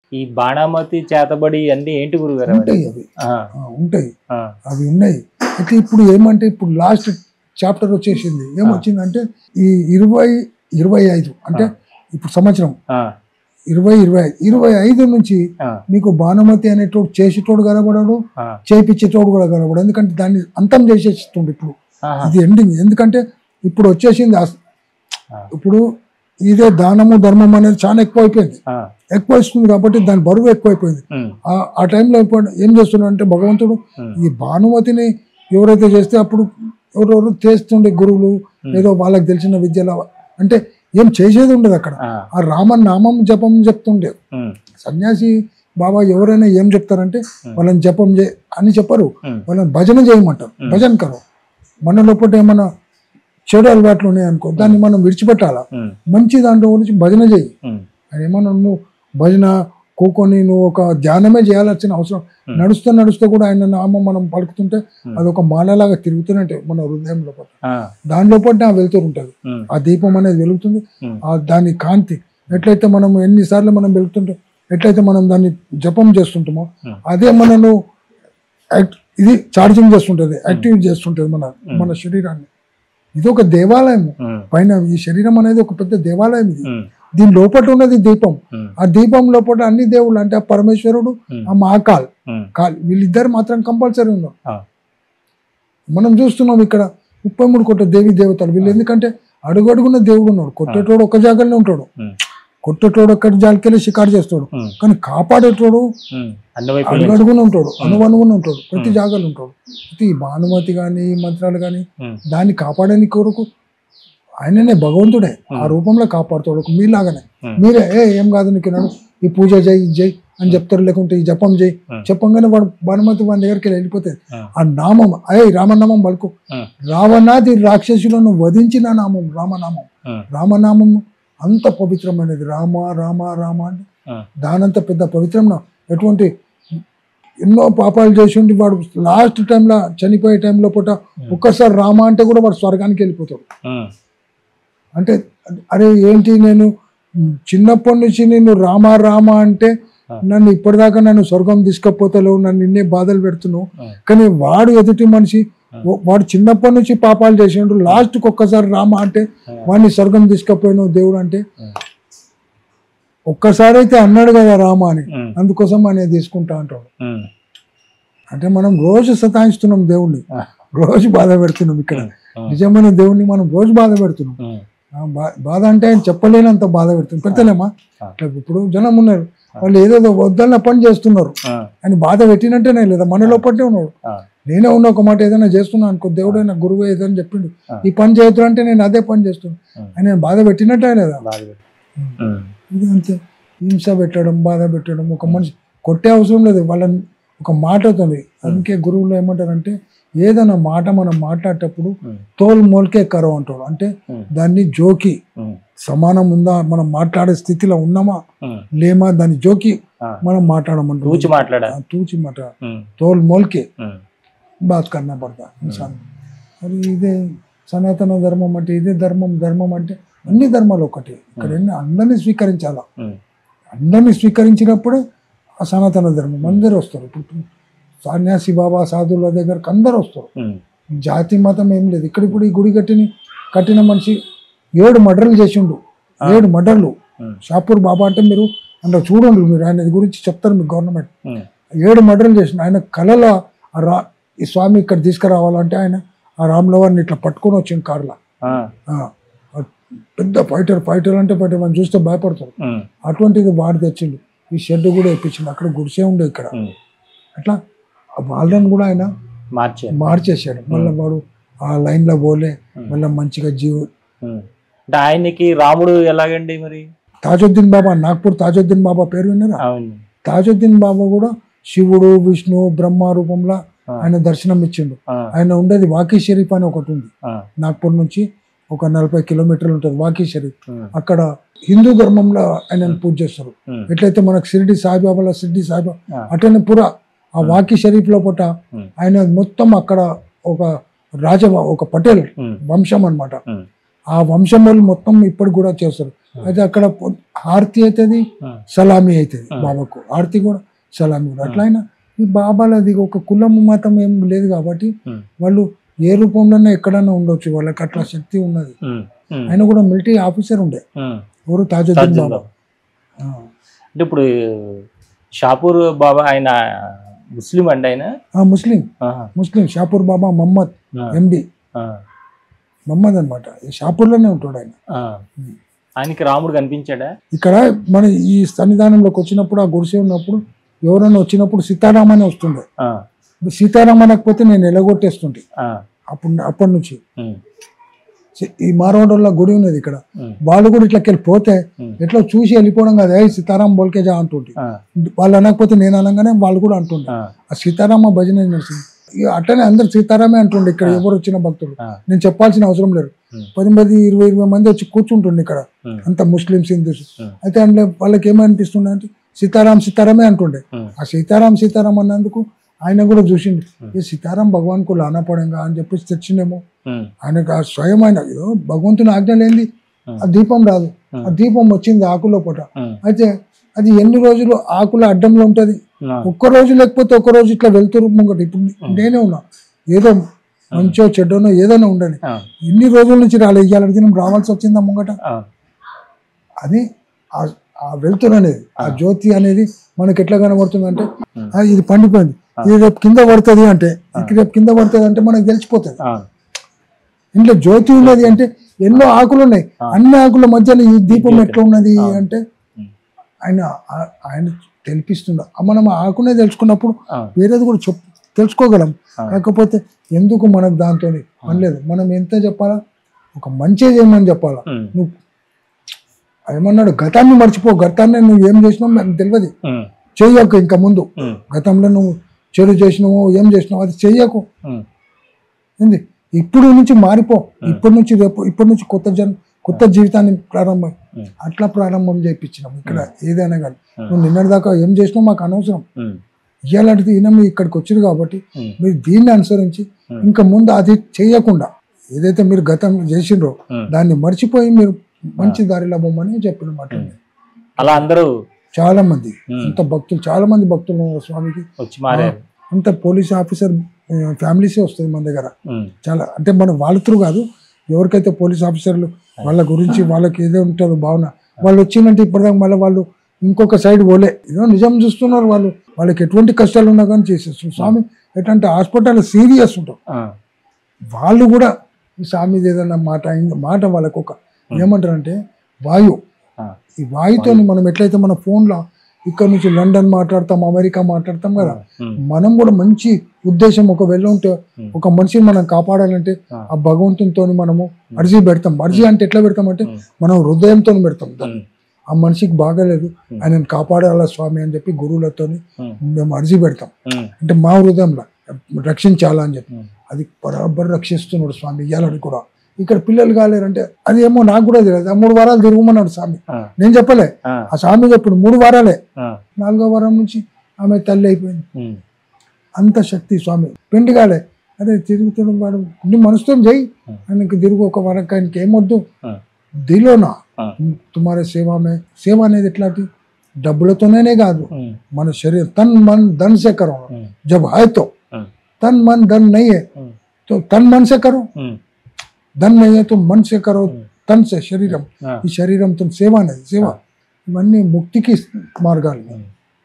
ఈ బాణామతి చేతబడి అన్ని ఏంటి గురుగారు అవన్నీ? ఉంటాయి అవి ఆ, ఆ, ఉంటాయి ఆ, అవి ఉన్నాయి అయితే ఇప్పుడు ఏమంటే ఇప్పుడు లాస్ట్ చాప్టర్ వచ్చేసింది ఏమొచ్చిందంటే ఈ ఇరవై ఇరవై ఐదు అంటే ఇప్పుడు సంవత్సరం ఆ, ఇరవై ఇరవై ఐదు ఇరవై ఐదు నుంచి ఆ, మీకు భానుమతి అనేటోడు చేసేటోడు కనబడడు ఆ, చేపించేటోడు కూడా కనబడడు ఎందుకంటే దాన్ని అంతం చేసేస్తుండు ఇప్పుడు ఆహా, ఇది ఎండింగ్ ఎందుకంటే ఇప్పుడు వచ్చేసింది అస్- ఆ, ఇప్పుడు ఇదే దానము ధర్మం అనేది చాలా ఎక్కువ అయిపోయింది ఆ, ఎక్కువ ఇస్తుంది కాబట్టి దాని బరువు ఎక్కువైపోయింది ఉమ్, ఆ- ఆ టైంలో ఇప్పుడు ఏం చేస్తున్నాడు అంటే భగవంతుడు ఉమ్, ఈ భానుమతిని ఎవరైతే చేస్తే అప్పుడు ఎవరెవరు చేస్తుండే గురువులు ఏదో వాళ్ళకి తెలిసిన విద్యల అంటే ఏం చేసేది ఉండదు అక్కడ ఆ, ఆ రామ నామం జపం చెప్తుండే ఉమ్, సన్యాసి బాబా ఎవరైనా ఏం చెప్తారంటే వాళ్ళని జపం చే అని చెప్పరు ఉమ్, వాళ్ళని భజన చేయమంటారు భజన కరు మన లోపల ఏమైనా చెడు అలవాట్లు ఉన్నాయనుకో దాన్ని మనం విడిచిపెట్టాలా ఉమ్, మంచి దాంట్లో గురించి భజన చేయి ఉమ్, అది ఏమన్నా నువ్వు భజన కూకొని నువ్వు ఒక ధ్యానమే చేయాల్సిన అవసరం నడుస్తూ నడుస్తూ కూడా ఆయన నామం మనం పలుకుతుంటే అది ఒక మాలలాగా తిరుగుతున్నట్టే మన హృదయం లోపల ఆ, దాని లోపల వెళ్తూ ఉంటుంది ఉమ్, ఆ దీపం అనేది వెలుగుతుంది ఉమ్, ఆ దాని కాంతి ఎట్లయితే మనం ఎన్నిసార్లు మనం వెలుగుతుంటాం ఎట్లయితే మనం దాన్ని జపం చేస్తుంటామో Hmm. అదే మనను యాక్ట్- ఇది ఛార్జింగ్ చేస్తుంటది యాక్టివ్ చేస్తుంటది మన మన శరీరాన్ని ఇది ఒక దేవాలయం ఉమ్, పైన ఈ శరీరం అనేది ఒక పెద్ద దేవాలయం ఇది ఉమ్, దీని లోపల ఉన్నది దీపం ఉమ్, ఆ దీపం లోపల అన్ని దేవుళ్ళు అంటే ఆ పరమేశ్వరుడు Hmm. ఆ మహాకాల్ ఉమ్, కాల్ వీళ్ళిద్దరు మాత్రం కంపల్సరీ ఉన్నారు ఆ, మనం చూస్తున్నాం ఇక్కడ ముప్పై మూడు కోట్ల దేవి దేవతలు వీళ్ళు ఎందుకంటే అడుగడుగున్న దేవుడు ఉన్నాడు కొట్టేటోడు ఒక జాగాలోనే ఉంటాడు ఉమ్, కొట్టేటోడు ఒక్కడి జాలికెళ్ళి షికారు చేస్తాడు ఉమ్, కానీ కాపాడేటోడు ఉమ్, అన్ని వైపుల నుంచి. అడుగడుగున ఉంటాడు అనువనుగున ఉంటాడు ప్రతి జాగాలో ఉంటాడు అయితే ఈ భానుమతి కానీ ఈ మంత్రాలు కానీ ఉమ్, దాన్ని కాపాడని కొరకు ఆయననే భగవంతుడే ఆ రూపంలో కాపాడుతాడు ఒక మీలాగానే Hmm. మీరే ఏ ఏం కాదు నీకు నడు ఈ పూజ చేయి ఇది చేయి అని చెప్తారు లేకుంటే ఈ జపం చేయి Hmm. చెప్పంగానే వాడు భానుమతి వాడి దగ్గరికి వెళ్ళి వెళ్ళిపోతుంది Hmm. ఆ నామం అయ్యే రామనామం పలుకు ఉమ్, రావణాది రాక్షసులను వధించిన నామం రామనామం ఉమ్, రామనామం అంత పవిత్రమైనది రామ రామ రామ అంటే ఉమ్, దానంత పెద్ద పవిత్రం నా ఎటువంటి ఎన్నో పాపాలు చేసి ఉండి వాడు లాస్ట్ టైంలో చనిపోయే టైంలో పూట ఒక్కసారి రామ అంటే కూడా వాడు స్వర్గానికి వెళ్ళిపోతాడు ఉమ్, అంటే అరే ఏంటి నేను చిన్నప్పటి నుంచి నేను రామ రామ అంటే నన్ను ఇప్పటిదాకా నన్ను స్వర్గం తీసుకపోతలేవు నన్ను ఇన్నే బాధలు పెడుతున్నావు ఉమ్, కానీ వాడు ఎదుటి మనిషి ఓ- వాడు చిన్నప్పటి నుంచి పాపాలు చేసిండు లాస్ట్కి ఒక్కసారి రామ అంటే వాడిని స్వర్గం తీసుకపోయినావు దేవుడు అంటే ఉమ్, ఒక్కసారి అయితే అన్నాడు కదా రామ అని ఉమ్, అందుకోసం ఆయన తీసుకుంటా అంటాడు ఉమ్, అంటే మనం రోజు సతాయిస్తున్నాం దేవుణ్ణి ఆ, రోజు బాధ పెడుతున్నాం ఇక్కడ ఉమ్, నిజమైన దేవుణ్ణి మనం రోజు బాధ పెడుతున్నాం ఉమ్, ఆ బా- బాధ అంటే ఆయన చెప్పలేనంత బాధ పెడుతుంది పెడతలేమా ఆ. అట్లా ఇప్పుడు జనం ఉన్నారు వాళ్ళు ఏదేదో వద్దన్న పని చేస్తున్నారు ఆ, ఆయన బాధ పెట్టినట్టేనే లేదా మన లోపలే ఉన్నాడు ఆ, నేనే ఉన్న ఒక మాట ఏదైనా చేస్తున్నా అనుకో దేవుడే నా గురువు ఏదైనా చెప్పిండు ఆ. ఈ పని చేయొద్దు అంటే నేను అదే పని చేస్తున్నాను ఉమ్. ఆయన బాధ పెట్టినట్టే లేదా బాధ పెట్టు. ఉమ్, ఇది అంతే హింస పెట్టడం బాధ పెట్టడం ఒక మనిషి కొట్టే అవసరం లేదు వాళ్ళని ఒక మాట అవుతుంది అందుకే గురువులు ఏమంటారంటే ఏదైనా మాట మనం మాట్లాడేటప్పుడు ఉమ్, తోలు మోల్కే కరవ అంటాడు అంటే ఉమ్, దాన్ని జోకి ఉమ్, సమానం ఉందా మనం మాట్లాడే స్థితిలో ఉన్నామా ఉమ్, లేమా దాన్ని జోకి ఆ, మనం మాట్లాడమంటాం తూచి మాట్లాడా ఆ, తూచి మాట ఉమ్, తోల్ మోల్కే ఉమ్, బాత్ కన్నా పడతా ఇన్సాన్ మరి ఇదే సనాతన ధర్మం అంటే ఇదే ధర్మం ధర్మం అంటే అన్ని ధర్మాలు ఒకటి ఇక్కడ ఎన్ని అందరినీ స్వీకరించాలా ఉమ్, అందరినీ స్వీకరించినప్పుడే ఆ సనాతన ధర్మం అందరూ వస్తారు ఇప్పుడు సన్యాసి బాబా సాధువుల దగ్గరకు అందరూ వస్తారు ఉమ్, జాతి మతం ఏం లేదు ఇక్కడ ఇప్పుడు ఈ గుడి కట్టిని కట్టిన మనిషి ఏడు మర్డర్లు చేసిండు ఏడు మర్డర్లు ఉమ్, షాపూర్ బాబా అంటే మీరు అందులో చూడండి మీరు ఆయన గురించి చెప్తారు మీకు గవర్నమెంట్ ఉమ్, ఏడు మర్డర్లు చేసిండు ఆయన కళలో ఆ రా ఈ స్వామి ఇక్కడ తీసుకురావాలంటే ఆయన ఆ రామ్లవారిని ఇట్లా పట్టుకొని వచ్చిండు కార్లో ఆ, పెద్ద ఫైటర్ ఫైటర్ అంటే ఫైటర్ మనం చూస్తే భయపడతారు ఉమ్, అటువంటిది వాడు తెచ్చిండు ఈ షెడ్ కూడా ఇప్పించిండు అక్కడ గుడిసే ఉండే ఇక్కడ ఉమ్, అట్లా వాళ్ళని కూడా ఆయన మార్చే మార్చేసాడు మళ్ళీ వాడు ఆ లైన్లో పోలే మళ్ళీ మంచిగా జీవ ఉమ్. అంటే ఆయనకి రాముడు ఎలాగండి మరి తాజుద్దీన్ బాబా నాగ్పూర్ తాజుద్దీన్ బాబా పేరు విన్నారా అవును తాజుద్దీన్ బాబా కూడా శివుడు విష్ణు బ్రహ్మ రూపంలో ఆ, ఆయన దర్శనం ఇచ్చిండు ఆ, ఆయన ఉండేది వాకీ షరీఫ్ అని ఒకటి ఉంది ఆ, నాగ్పూర్ నుంచి ఒక నలభై కిలోమీటర్లు ఉంటుంది వాకీ షరీఫ్ ఉమ్, అక్కడ హిందూ ధర్మంలో ఆయనను పూజ చేస్తారు ఉమ్, ఎట్లయితే మనకు షిరిడి సాయిబాబాలో షిరిడి సాయిబాబా ఆ, అట్లనే పురా ఆ వాకీ షరీఫ్ లో పూట ఉమ్, ఆయన మొత్తం అక్కడ ఒక రాజ ఒక పటేల్ ఉమ్, వంశం అన్నమాట ఉమ్, ఆ వంశం వాళ్ళు మొత్తం ఇప్పటికి కూడా చేస్తారు అయితే అక్కడ పొ- హారతి అవుతుంది ఉమ్, సలామీ అవుతుంది ఆ. బాబాకు హారతి కూడా సలామీ కూడా అట్లయినా ఈ బాబాలది ఒక కులం మతం ఏం లేదు కాబట్టి ఉమ్, వాళ్ళు ఏ రూపంలోనే ఎక్కడైనా ఉండొచ్చు వాళ్ళకి అట్లా శక్తి ఉన్నది ఉమ్, ఉమ్, ఆయన కూడా మిలిటరీ ఆఫీసర్ ఉండే ఉమ్. ఎవరు తాజుద్దీన్ తాజుద్దీన్ బాబా బాబా. ఆ. అంటే ఇప్పుడు షాపూర్ బాబా ఆయన ముస్లిం అండి ఆయన ఆ, ముస్లిం ఆహా, ముస్లిం షాపూర్ బాబా మహమ్మద్ ఆ, ఎండి ఆ, మహమ్మద్ అనమాట షాపూర్లోనే ఉంటాడు ఆయన ఆ. ఆయనకి రాముడు కనిపించాడా ఇక్కడ మన ఈ సన్నిధానంలోకి వచ్చినప్పుడు ఆ గుడిసె ఉన్నప్పుడు ఎవరైనా వచ్చినప్పుడు సీతారాం అని వస్తుండే ఆ, సీతారాం అనకపోతే నేను ఎలగొట్టేస్తుంటే ఆ, అప్పుడు అప్పటి నుంచి ఉమ్, సి- ఈ మారవాడోళ్ళ గుడి ఉన్నది ఇక్కడ ఉమ్, వాళ్ళు కూడా ఇట్లా పోతే ఉమ్, ఎట్లా చూసి వెళ్ళిపోవడం కదా ఏ సీతారాం బోల్కేజా అంటుంటే ఆ, వాళ్ళు అనకపోతే నేను అనగానే వాళ్ళు కూడా అంటుండే ఆ, ఆ సీతారామ భజన నడిచింది ఇక అట్లనే అందరు సీతారామే అంటుండే ఇక్కడ ఎవరు వచ్చిన భక్తులు ఆ, నేను చెప్పాల్సిన అవసరం లేదు ఉమ్, పది మంది ఇరవై ఇరవై మంది వచ్చి కూర్చుంటుండే ఇక్కడ ఉమ్, అంత ముస్లిమ్స్ హిందూస్ ఉమ్. అయితే అందులో వాళ్ళకి ఏమనిపిస్తుండే అంటే సీతారాం సీతారామే అంటుండే ఉమ్, ఆ సీతారాం సీతారాం అన్నందుకు ఆయన కూడా చూసిండు Hmm. ఈ సీతారాం భగవాన్ కు లానా పడంగా అని చెప్పేసి తెచ్చిండేమో ఉమ్, ఆయనకు ఆ స్వయం ఆయన ఏదో భగవంతుని ఆజ్ఞ లేనిది Hmm. ఆ దీపం రాదు Hmm. ఆ దీపం వచ్చింది ఆకులో పూట ఉమ్, అయితే అది ఎన్ని రోజులు ఆకుల అడ్డంలో ఉంటది ఆ, ఒక్క రోజు లేకపోతే ఒక్క రోజు ఇట్లా వెళ్తురు ముంగట ఇప్పుడు నేనే ఉన్నా ఏదో మంచో చెడ్డనో ఏదైనా ఉండని ఆ, ఎన్ని రోజుల నుంచి రాలేదు ఇవాళ దినం రావాల్సి వచ్చిందా ముంగట ఆ, అది ఆ- ఆ వెలుతురు అనేది ఆ జ్యోతి అనేది మనకి ఎట్లా కనబడుతుంది అంటే ఉమ్. ఆ, ఇది పండిపోయింది ఇది రేపు కింద పడుతుంది అంటే ఇది రేపు కింద పడుతుంది అంటే మనకు తెలిసిపోతుంది ఆ, ఇంట్లో జ్యోతి ఉన్నది అంటే ఎన్నో ఆకులు ఉన్నాయి అన్ని ఆకుల మధ్యలో ఈ దీపం ఎట్లా ఉన్నది అంటే ఉమ్, ఆయన ఆ- ఆయన తెలిపిస్తుండ మనం ఆ ఆకునే తెలుసుకున్నప్పుడు ఆ, వేరేది కూడా చెప్ తెలుసుకోగలం ఆ. కాకపోతే ఎందుకు మనకు దాంతో పని లేదు మనం ఎంత చెప్పాలా ఒక మంచి చేయమని చెప్పాలా ఉమ్, నువ్వు ఏమన్నాడు గతాన్ని మర్చిపో గతాన్ని నువ్వు ఏం చేసినావు నాకు తెలియదు ఉమ్, చెయ్యకు ఇంకా ముందు ఉమ్, గతంలో నువ్వు చెడు చేసినావు ఏం చేసినావు అది చెయ్యకు ఉమ్, ఏంది ఇప్పుడు నుంచి మారిపో ఇప్పటి నుంచి రేపు ఇప్పటి నుంచి కొత్త జన్ కొత్త జీవితాన్ని ప్రారంభం ఉమ్, అట్లా ప్రారంభం చేయించినాం ఇక్కడ ఏదైనా కానీ Hmm. నువ్వు నిన్నటిదాకా ఏం చేసినావు మాకు అనవసరం ఉమ్, ఇలాంటిది ఈయన మీరు ఇక్కడికి వచ్చారు కాబట్టి ఉమ్, మీరు దీన్ని అనుసరించి Hmm. ఇంకా ముందు అది చేయకుండా ఏదైతే మీరు గతంలో చేసిండ్రో ఉమ్. దాన్ని మర్చిపోయి మీరు మంచి దారిలో పోమని చెప్పిన మాట అలా అందరూ చాలా మంది ఉమ్, అంత భక్తులు చాలా మంది భక్తులు ఉన్నారు స్వామికి వచ్చి మారారు అంత పోలీస్ ఆఫీసర్ ఫ్యామిలీసే వస్తుంది మన దగ్గర ఉమ్, చాలా అంటే మనం వాళ్ళ త్రూ కాదు ఎవరికైతే పోలీస్ ఆఫీసర్లు వాళ్ళ గురించి వాళ్ళకి ఏదో ఉంటుందో భావన వాళ్ళు వచ్చిందంటే ఇప్పటిదాకా మళ్ళీ వాళ్ళు ఇంకొక సైడ్ పోలే ఏదో నిజం చూస్తున్నారు వాళ్ళు వాళ్ళకి ఎటువంటి కష్టాలు ఉన్నా కానీ చేసేస్తారు స్వామి ఎట్లంటే హాస్పిటల్ సీరియస్ ఉంటాం ఆ, వాళ్ళు కూడా ఈ స్వామి ఏదైనా మాట అయింది మాట వాళ్ళకు ఒక ఏమంటారంటే వాయు ఆ, ఈ వాయుతో మనం ఎట్లయితే మన ఫోన్లో ఇక్కడ నుంచి లండన్ మాట్లాడతాం అమెరికా మాట్లాడతాం కదా ఉమ్, మనం కూడా మంచి ఉద్దేశం ఒకవేళ ఉంటే Hmm. ఒక మనిషిని మనం కాపాడాలంటే Ah. ఆ భగవంతునితో మనము అర్జీ పెడతాం అర్జీ అంటే ఎట్లా పెడతాం అంటే Hmm. మనం హృదయంతో పెడతాం దాన్ని. ఉమ్, ఆ మనిషికి బాగాలేదు Hmm. ఆయనను కాపాడాలా స్వామి అని చెప్పి గురువులతో ఉమ్, మేము అర్జీ పెడతాం ఉమ్, అంటే మా హృదయంలో రక్షించాలా అని చెప్పి ఉమ్, అది బరాబర్ రక్షిస్తున్నాడు స్వామి ఇయ్యాలని కూడా ఇక్కడ పిల్లలు కాలేరంటే అది ఏమో నాకు కూడా తెలియదు ఆ మూడు వారాలు తిరుగుమన్నాడు స్వామి ఆ, నేను చెప్పలే ఆ, ఆ స్వామి చెప్పుడు మూడు వారాలే ఆ, నాలుగో వారం నుంచి ఆమె తల్లి అయిపోయింది ఉమ్, అంత శక్తి స్వామి పెండిగాడే అదే తిరుగుతున్న వాడు నీ మనసుతో చేయి Hmm. ఆయనకి తిరుగు ఒక వరకు ఆయనకి ఏమొద్దు ఆ, దిలోనా ఆ, తుమారే సేవామే సేవ అనేది ఎట్లాంటి డబ్బులతోనే కాదు ఉమ్, మన శరీరం తన్ మన్ ధన్ సే కరో ఉమ్, జబ్ హాయ్ తో ఉమ్, तन मन धन नहीं है ఉమ్, तो तन मन से करो ఉమ్, धन नहीं है तो मन से करो Hmm. తన్ సే శరీరం ఆ, ఈ శరీరంతో సేవ అనేది సేవ ఇవన్నీ ముక్తికి మార్గాలు ఉమ్,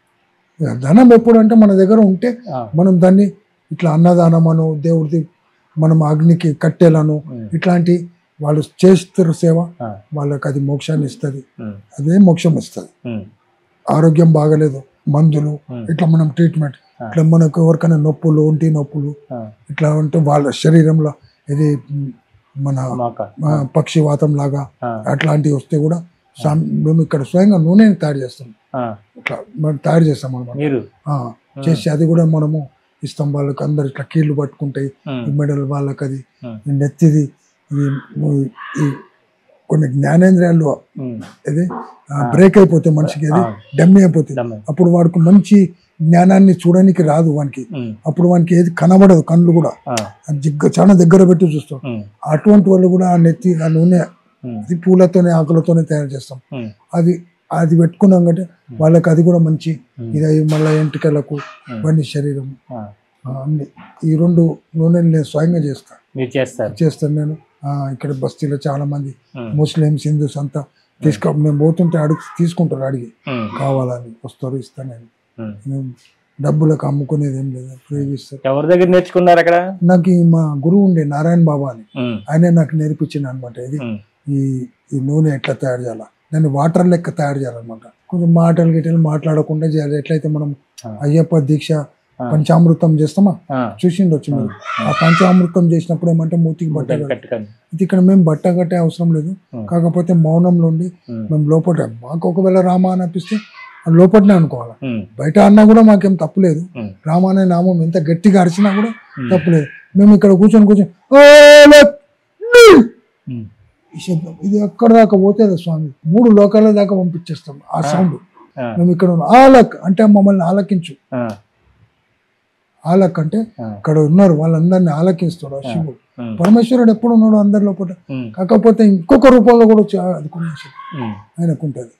ఇక ధనం ఎప్పుడంటే మన దగ్గర ఉంటే ఆ, మనం దాన్ని ఇట్లా అన్నదానమను దేవుడిది మనం అగ్నికి కట్టెలను ఉమ్, ఇట్లాంటి వాళ్ళు చేస్తారు సేవ ఆ, వాళ్ళకి అది మోక్షాన్ని ఇస్తుంది ఉమ్, అదే మోక్షం ఇస్తుంది ఉమ్, ఆరోగ్యం బాగలేదు మందులు ఉమ్, ఇట్లా మనం ట్రీట్మెంట్ ఆ. ఇట్లా మనకు ఎవరికైనా నొప్పులు ఒంటి నొప్పులు ఆ, ఇట్లా ఉంటే వాళ్ళ శరీరంలో ఇది మ్, మన మాక ఆ, పక్షివాతం లాగా ఆ, అట్లాంటివి వస్తే కూడా సామ్- మేము ఇక్కడ స్వయంగా నూనెని తయారు చేస్తాం ఆ, ఇట్లా మనం తయారు చేస్తాం అనమాట మీరు చేసి అది కూడా మనము ఇస్తాం వాళ్ళకి అందరు ఇట్లా కీళ్ళు పట్టుకుంటాయి ఉమ్, ఈ మెడల్ వాళ్ళకి అది ఉమ్, ఈ నెత్తిది ఈ ఈ కొన్ని జ్ఞానేంద్రియాలు ఉమ్, ఇది బ్రేక్ అయిపోతే మనిషికి అది ఆ. డమ్మి అయిపోతుంది దమ్మే. అప్పుడు వాడికి మంచి జ్ఞానాన్ని చూడడానికి రాదు వానికి ఉమ్, అప్పుడు వానికి ఏది కనబడదు కళ్ళు కూడా ఆ, అది జిగ్గ చాలా దగ్గర పెట్టి చూస్తాం ఉమ్, అటువంటి వాళ్ళు కూడా ఆ నెత్తి ఆ నూనె ఉమ్, అది పూలతోనే ఆకులతోనే తయారు చేస్తాం ఉమ్, అది అది పెట్టుకున్నాం కంటే వాళ్ళకి అది కూడా మంచి ఉమ్, ఇది అయి మళ్ళీ ఎంటికలకు బండి శరీరం ఆ, ఆ, అన్ని ఈ రెండు నూనెలు నేను స్వయంగా చేస్తాను మీరు చేస్తారు చేస్తాను నేను ఆ, ఇక్కడ బస్తీలో చాలా మంది ఉమ్, ముస్లిమ్స్ హిందూస్ అంతా తీసుకో నేను పోతుంటే అడిగి తీసుకుంటారు అడిగి ఉమ్, కావాలని వస్తారు ఇస్తాను నేను ఉమ్. నేను డబ్బులకు అమ్ముకునేది ఏం లేదు ఫ్రీగా ఇస్తారు ఎవరి దగ్గర నేర్చుకున్నారు అక్కడ నాకు ఈ మా గురువు ఉండే నారాయణ బాబా అని ఉమ్, ఆయనే నాకు నేర్పించింది అనమాట ఇది ఉమ్, ఈ ఈ నూనె ఎట్లా తయారు చేయాలా దాన్ని వాటర్ లెక్క తయారు చేయాలన్నమాట కొంచెం మాటలు గిటలు మాట్లాడకుండా చేయాలి ఎట్లయితే మనం ఆ. అయ్యప్ప దీక్ష ఆ. పంచామృతం చేస్తామా ఆ, చూసిండొచ్చు మీరు ఆ పంచామృతం చేసినప్పుడు ఏమంటే మూతికి బట్ట బట్టలు కట్టాలి. కట్టుకొని ఇది ఇక్కడ మేము బట్ట కట్టే అవసరం లేదు ఉమ్. కాకపోతే మౌనంలో ఉండి ఉమ్, మేము లోపల మాకు ఒకవేళ రామ అని అనిపిస్తే అది లోపలనే అనుకోవాలి ఉమ్, బయట అన్నా కూడా మాకేం తప్పులేదు ఉమ్, రామ అనే నామం ఎంత గట్టిగా అరిచినా కూడా ఉమ్, తప్పులేదు మేము ఇక్కడ కూర్చొని కూర్చొని "ఓ లక్ నీ!" ఉమ్, ఈ శబ్దం ఇది ఎక్కడ దాకా పోతుంది స్వామి మూడు లోకాల దాకా పంపించేస్తాం ఆ సౌండ్ ఆ, మేము ఇక్కడ ఉన్నాం. ఆలక్ అంటే మమ్మల్ని ఆలకించు ఆ, ఆలక్ అంటే ఆ, ఇక్కడ ఉన్నారు వాళ్ళందరినీ ఆలకిస్తాడు ఆ శివుడు ఉమ్, పరమేశ్వరుడు ఎప్పుడు ఉన్నాడు అందరి లోపల ఉమ్, కాకపోతే ఇంకొక రూపంలో కూడా వచ్చి ఆదుకునే శక్తి ఉమ్. ఆయనకు ఉంటుంది